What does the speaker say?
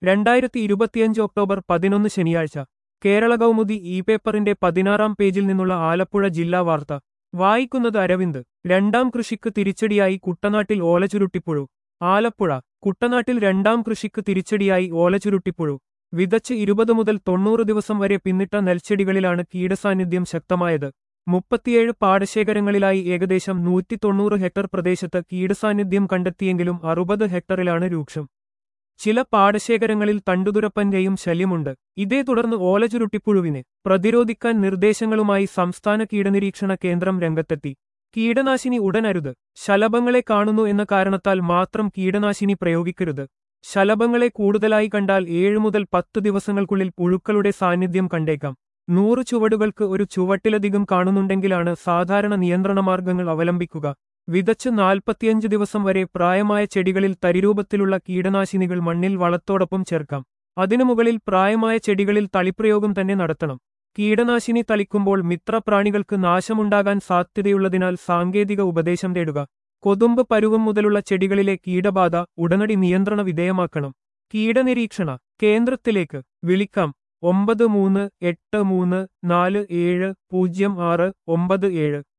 രണ്ടായിരത്തി ഇരുപത്തിയഞ്ച് ഒക്ടോബർ പതിനൊന്ന് ശനിയാഴ്ച കേരള കൗമുദി ഇ പേപ്പറിന്റെ പതിനാറാം പേജിൽ നിന്നുള്ള ആലപ്പുഴ ജില്ലാ വാർത്ത വായിക്കുന്നത് അരവിന്ദ് രണ്ടാം കൃഷിക്ക് തിരിച്ചടിയായി കുട്ടനാട്ടിൽ ഓലചുരുട്ടിപ്പുഴു ആലപ്പുഴ കുട്ടനാട്ടിൽ രണ്ടാം കൃഷിക്ക് തിരിച്ചടിയായി ഓലചുരുട്ടിപ്പുഴു വിതച്ച് ഇരുപത് മുതൽ തൊണ്ണൂറ് ദിവസം വരെ പിന്നിട്ട നെൽച്ചെടികളിലാണ് കീടസാന്നിധ്യം ശക്തമായത് മുപ്പത്തിയേഴ് പാടശേഖരങ്ങളിലായി ഏകദേശം നൂറ്റി തൊണ്ണൂറ് ഹെക്ടർ പ്രദേശത്ത് കീടസാന്നിധ്യം കണ്ടെത്തിയെങ്കിലും അറുപത് ഹെക്ടറിലാണ് രൂക്ഷം ചില പാടശേഖരങ്ങളിൽ തണ്ടുതുരപ്പന്റെയും ശല്യമുണ്ട് ഇതേ തുടർന്ന് ഓലചുരുട്ടിപ്പുഴുവിനെ പ്രതിരോധിക്കാൻ നിർദ്ദേശങ്ങളുമായി സംസ്ഥാന കീടനിരീക്ഷണ കേന്ദ്രം രംഗത്തെത്തി കീടനാശിനി ഉടനരുത് ശലഭങ്ങളെ കാണുന്നു എന്ന കാരണത്താൽ മാത്രം കീടനാശിനി പ്രയോഗിക്കരുത് ശലഭങ്ങളെ കൂടുതലായി കണ്ടാൽ ഏഴു മുതൽ പത്ത് ദിവസങ്ങൾക്കുള്ളിൽ പുഴുക്കളുടെ സാന്നിധ്യം കണ്ടേക്കാം നൂറ് ചുവടുകൾക്ക് ഒരു ചുവട്ടിലധികം കാണുന്നുണ്ടെങ്കിലാണ് സാധാരണ നിയന്ത്രണമാർഗങ്ങൾ അവലംബിക്കുക വിതച്ച് നാൽപ്പത്തിയഞ്ച് ദിവസം വരെ പ്രായമായ ചെടികളിൽ തരിരൂപത്തിലുള്ള കീടനാശിനികൾ മണ്ണിൽ വളത്തോടൊപ്പം ചേർക്കാം അതിനു മുകളിൽ പ്രായമായ ചെടികളിൽ തളിപ്രയോഗം തന്നെ നടത്തണം കീടനാശിനി തളിക്കുമ്പോൾ മിത്രപ്രാണികൾക്ക് നാശമുണ്ടാകാൻ സാധ്യതയുള്ളതിനാൽ സാങ്കേതിക ഉപദേശം തേടുക കൊതുമ്പ് പരുവം മുതലുള്ള ചെടികളിലെ കീടബാധ ഉടനടി നിയന്ത്രണ വിധേയമാക്കണം കീടനിരീക്ഷണ കേന്ദ്രത്തിലേക്ക് വിളിക്കാം ഒമ്പത് മൂന്ന് എട്ട് മൂന്ന് നാല് ഏഴ് പൂജ്യം ആറ് ഒമ്പത് ഏഴ്